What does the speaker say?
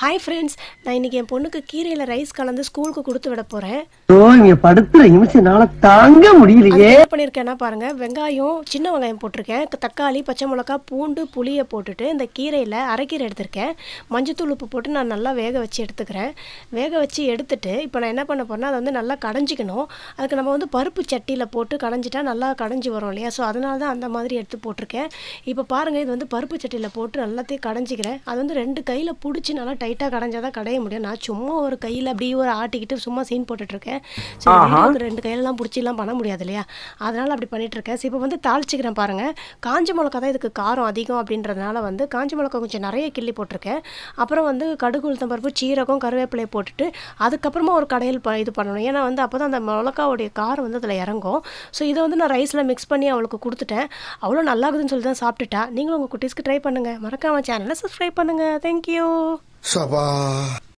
hi friends நான் இன்னைக்கு என் பொண்ணுக்கு கீரையில் ரைஸ் கலந்து ஸ்கூலுக்கு கொடுத்து விட போகிறேன் ஓ இங்க படுத்துற நிமிஷம்னால தாங்க முடியலையே என்ன பண்ணியிருக்கேன்னா பாருங்க வெங்காயம் சின்ன வெங்காயம் போட்டிருக்கேன் க- தக்காளி பச்சை மிளகா பூண்டு புளியை போட்டுட்டு இந்த கீரையில் அரைக்கீரை எடுத்திருக்கேன் மஞ்சத்தூள் உப்பு போட்டு நான் நல்லா வேக வச்சு எடுத்துக்கிறேன் வேக வச்சு எடுத்துட்டு இப்போ நான் என்ன பண்ண போறேன்னா அதை வந்து நல்லா கடைஞ்சிக்கணும் அதுக்கு நம்ம வந்து பருப்பு சட்டியில் போட்டு கடைஞ்சிட்டா நல்லா கடைஞ்சி வரும் இல்லையா ஸோ அதனால தான் அந்த மாதிரி எடுத்து போட்டிருக்கேன் இப்போ பாருங்கள் இது வந்து பருப்பு சட்டியில் போட்டு எல்லாத்தையும் கடைஞ்சிக்கிறேன் அது வந்து ரெண்டு கையில் பிடிச்சி நல்லா டைட்டாக கடைஞ்சா தான் கடைய முடியும் நான் சும்மா ஒரு கையில் அப்படியே ஒரு ஆட்டிக்கிட்டு சும்மா சீன் போட்டுட்ருக்கேன் சரி வீடியோக்கு ரெண்டு கையிலலாம் பிடிச்சிலாம் பண்ண முடியாது இல்லையா அதனால் அப்படி பண்ணிட்டு இருக்கேன் சரி, இப்போ வந்து தாளிச்சிக்கிறேன் பாருங்கள் காஞ்ச மிளகா தான் இதுக்கு காரம் அதிகம் அப்படின்றதுனால வந்து காஞ்ச மிளகா கொஞ்சம் நிறைய கிள்ளி போட்டிருக்கேன் அப்புறம் வந்து கடுகு உளுத்தம் பருப்பு சீரகம் கருவேப்பிலையை போட்டுட்டு அதுக்கப்புறமா ஒரு கடையில் ப இது பண்ணணும் ஏன்னா வந்து அப்போ தான் அந்த மிளகாவுடைய காரம் வந்து அதில் இறங்கும் ஸோ இதை வந்து நான் ரைஸில் மிக்ஸ் பண்ணி அவளுக்கு கொடுத்துட்டேன் அவ்வளோ நல்லா இருக்குதுன்னு சொல்லி தான் சாப்பிட்டுட்டா நீங்களும் உங்கள் குட்டீஸ்க்கு ட்ரை பண்ணுங்கள் மறக்காம சேனலை சப்ஸ்கிரைப் பண்ணுங்கள் தேங்க்யூ சபா